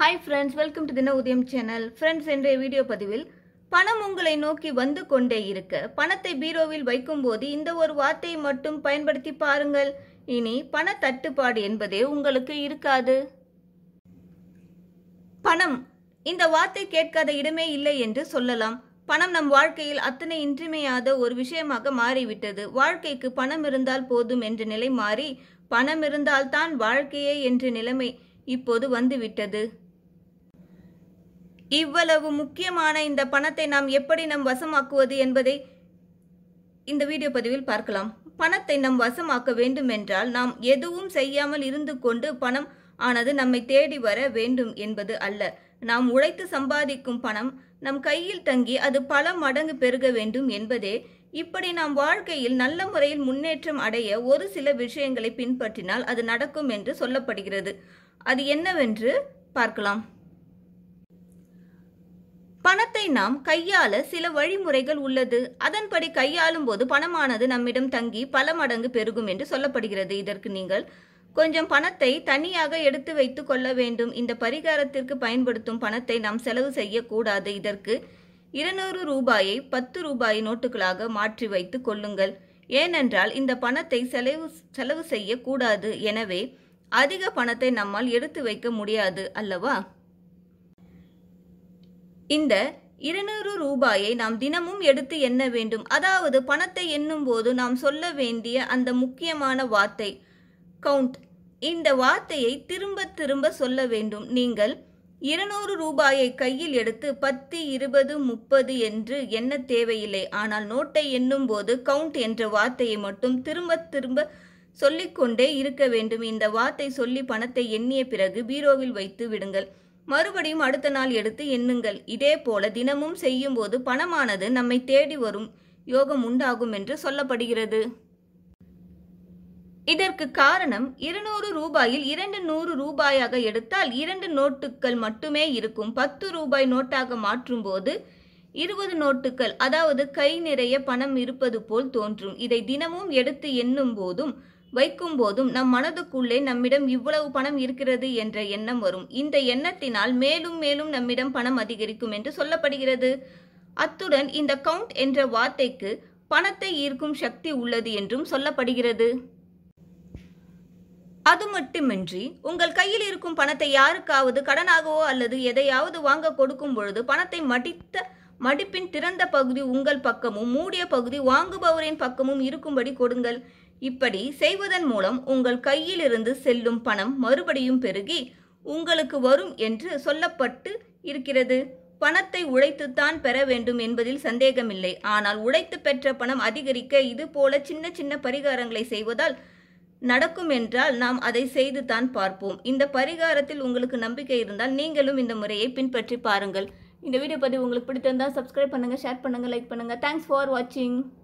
hi friends welcome to தின உதயம் channel friends இன்றைய வீடியோ பதிவில் பணம் உங்களை நோக்கி வந்து கொண்டே இருக்க பணத்தை பீரோவில் வைக்கும்போது இந்த ஒரு வார்த்தையை மட்டும் பயன்படுத்தி பாருங்கள் இனி பண தட்டுப்பாடு என்பதே உங்களுக்கு இருக்காது பணம் இந்த வார்த்தை கேட்காத இடமே இல்லை என்று சொல்லலாம் பணம் நம் வாழ்க்கையில் அத்தனை இன்றியமையாத ஒரு விஷயமாக மாறிவிட்டது வாழ்க்கைக்கு பணம் இருந்தால் போதும் என்ற நிலை மாறி பணம் இருந்தால்தான் வாழ்க்கையே என்ற நிலைமை இப்போது வந்துவிட்டது இவ்வளவு முக்கியமான இந்த பணத்தை நாம் எப்படி நம் வசமாக்குவது என்பதை இந்த வீடியோ பதிவில் பார்க்கலாம் பணத்தை நம் வசமாக்க வேண்டுமென்றால் நாம் எதுவும் செய்யாமல் இருந்து கொண்டு பணம் ஆனது நம்மை தேடி வர வேண்டும் என்பது அல்ல நாம் உழைத்து சம்பாதிக்கும் பணம் நம் கையில் தங்கி அது பல மடங்கு பெருக வேண்டும் என்பதே இப்படி நாம் வாழ்க்கையில் நல்ல முறையில் முன்னேற்றம் அடைய ஒரு சில விஷயங்களை பின்பற்றினால் அது நடக்கும் என்று சொல்லப்படுகிறது அது என்னவென்று பார்க்கலாம் பணத்தை நாம் கையாள சில வழிமுறைகள் உள்ளது அதன்படி கையாளும் போது பணமானது நம்மிடம் தங்கி பல மடங்கு பெருகும் என்று சொல்லப்படுகிறது இதற்கு நீங்கள் கொஞ்சம் பணத்தை தனியாக எடுத்து வைத்துக் கொள்ள வேண்டும் இந்த பரிகாரத்திற்கு பயன்படுத்தும் பணத்தை நாம் செலவு செய்யக்கூடாது இதற்கு இருநூறு ரூபாயை பத்து ரூபாய் நோட்டுகளாக மாற்றி வைத்துக் கொள்ளுங்கள் ஏனென்றால் இந்த பணத்தை செலவு செலவு செய்யக்கூடாது எனவே அதிக பணத்தை நம்மால் எடுத்து வைக்க முடியாது அல்லவா இந்த இருநூறு ரூபாயை நாம் தினமும் எடுத்து எண்ண வேண்டும் அதாவது பணத்தை எண்ணும் போது நாம் சொல்ல வேண்டிய அந்த முக்கியமான வார்த்தை கவுண்ட் இந்த வார்த்தையை திரும்ப திரும்ப சொல்ல வேண்டும் நீங்கள் இருநூறு ரூபாயை கையில் எடுத்து பத்து இருபது முப்பது என்று எண்ண தேவையில்லை ஆனால் நோட்டை எண்ணும் போது கவுண்ட் என்ற வார்த்தையை மட்டும் திரும்ப திரும்ப சொல்லிக்கொண்டே இருக்க வேண்டும் இந்த வார்த்தை சொல்லி பணத்தை எண்ணிய பிறகு பீரோவில் வைத்து விடுங்கள் மறுபடியும் அடுத்த நாள் எடுத்து எண்ணுங்கள் இதே போல தினமும் செய்யும்போது பணமானது நம்மை தேடி வரும் யோகம் உண்டாகும் என்று சொல்லப்படுகிறது இதற்கு காரணம் இருநூறு ரூபாயில் இரண்டு நூறு ரூபாயாக எடுத்தால் இரண்டு நோட்டுகள் மட்டுமே இருக்கும் பத்து ரூபாய் நோட்டாக மாற்றும் போது இருபது நோட்டுகள் அதாவது கை நிறைய பணம் இருப்பது போல் தோன்றும் இதை தினமும் எடுத்து எண்ணும் போதும் வைக்கும் போதும் நம் மனதுக்குள்ளே நம்மிடம் இவ்வளவு பணம் இருக்கிறது என்ற எண்ணம் வரும் இந்த எண்ணத்தினால் மேலும் மேலும் நம்மிடம் பணம் அதிகரிக்கும் என்று சொல்லப்படுகிறது அத்துடன் இந்த கவுண்ட் என்ற வார்த்தைக்கு பணத்தை ஈர்க்கும் சக்தி உள்ளது என்றும் சொல்லப்படுகிறது அது மட்டுமின்றி உங்கள் கையில் இருக்கும் பணத்தை யாருக்காவது கடனாகவோ அல்லது எதையாவது வாங்க கொடுக்கும் பொழுது பணத்தை மடித்த மடிப்பின் திறந்த பகுதி உங்கள் பக்கமும் மூடிய பகுதி வாங்குபவரின் பக்கமும் இருக்கும்படி கொடுங்கள் இப்படி செய்வதன் மூலம் உங்கள் கையிலிருந்து செல்லும் பணம் மறுபடியும் பெருகி உங்களுக்கு வரும் என்று சொல்லப்பட்டு இருக்கிறது பணத்தை உழைத்துத்தான் பெற வேண்டும் என்பதில் சந்தேகமில்லை ஆனால் உழைத்து பெற்ற பணம் அதிகரிக்க இது போல சின்ன சின்ன பரிகாரங்களை செய்வதால் நடக்கும் என்றால் நாம் அதை செய்து தான் பார்ப்போம் இந்த பரிகாரத்தில் உங்களுக்கு நம்பிக்கை இருந்தால் நீங்களும் இந்த முறையை பின்பற்றி பாருங்கள் இந்த வீடியோ பதிவு உங்களுக்கு பிடித்திருந்தால் சப்ஸ்கிரைப் பண்ணுங்கள் ஷேர் பண்ணுங்கள் லைக் பண்ணுங்கள் தேங்க்ஸ் ஃபார் வாட்சிங்